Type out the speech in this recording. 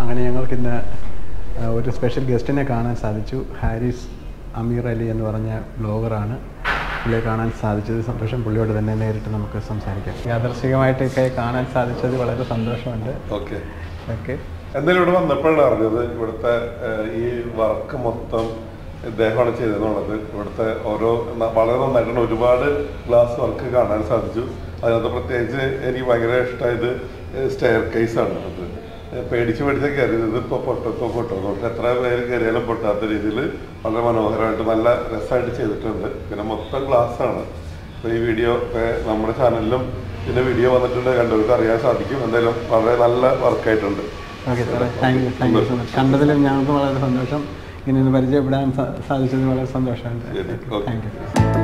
അങ്ങനെ ഞങ്ങൾക്ക് ഇന്ന് ആ, ഒരു സ്പെഷ്യൽ ഗസ്റ്റിനെ കാണാൻ സാധിച്ചു ഹാരിസ് അമീർ അലി എന്ന് പറഞ്ഞ ബ്ലോഗറാണ് പുള്ളിയെ കാണാൻ സാധിച്ചത് സന്തോഷം പുള്ളിയോട് തന്നെ നേരിട്ട് നമുക്ക് സംസാരിക്കാം യാദർശികമായിട്ടൊക്കെ കാണാൻ സാധിച്ചത് വളരെ സന്തോഷമുണ്ട് ഓക്കെ ഓക്കെ എന്തായാലും ഇവിടെ വന്നപ്പോഴാണ് അറിഞ്ഞത് ഇവിടുത്തെ ഏഹ്, ഈ വർക്ക് മൊത്തം ഇദ്ദേഹമാണ് ചെയ്തതെന്നുള്ളത് ഇവിടുത്തെ ഓരോ ന- വളരെ നന്നായിട്ടാണ് ഒരുപാട് ഗ്ലാസ് വർക്ക് കാണാൻ സാധിച്ചു അതിനകത്ത് പ്രത്യേകിച്ച് എനിക്ക് ഭയങ്കര ഇഷ്ടമായത് സ്റ്റെയർ കേസ് ആണ് അത് ഏഹ്, പേടിച്ച് പേടിച്ച് കയറിയത് ഇതിപ്പോൾ പൊട്ടത്തോ പൊട്ടോ നമുക്ക് എത്ര പേര് കയറിയാലും പൊട്ടാത്ത രീതിയിൽ വളരെ മനോഹരമായിട്ട് നല്ല രസമായിട്ട് ചെയ്തിട്ടുണ്ട് പിന്നെ മൊത്തം ഗ്ലാസ് ആണ് അപ്പോൾ ഈ വീഡിയോ ഒക്കെ നമ്മുടെ ചാനലിലും പിന്നെ വീഡിയോ വന്നിട്ടുണ്ട് കണ്ടവർക്ക് അറിയാൻ സാധിക്കും എന്തായാലും വളരെ നല്ല വർക്കായിട്ടുണ്ട് ഓക്കെ സാറേ thank you thank you so much കണ്ടതിലും ഞങ്ങൾക്ക് വളരെ സന്തോഷം ഇങ്ങനെ ഒന്ന് പരിചയപ്പെടാൻ സാ- സാധിച്ചതിൽ വളരെ സന്തോഷമുണ്ട് ശരി, ഓക്കെ. Thank you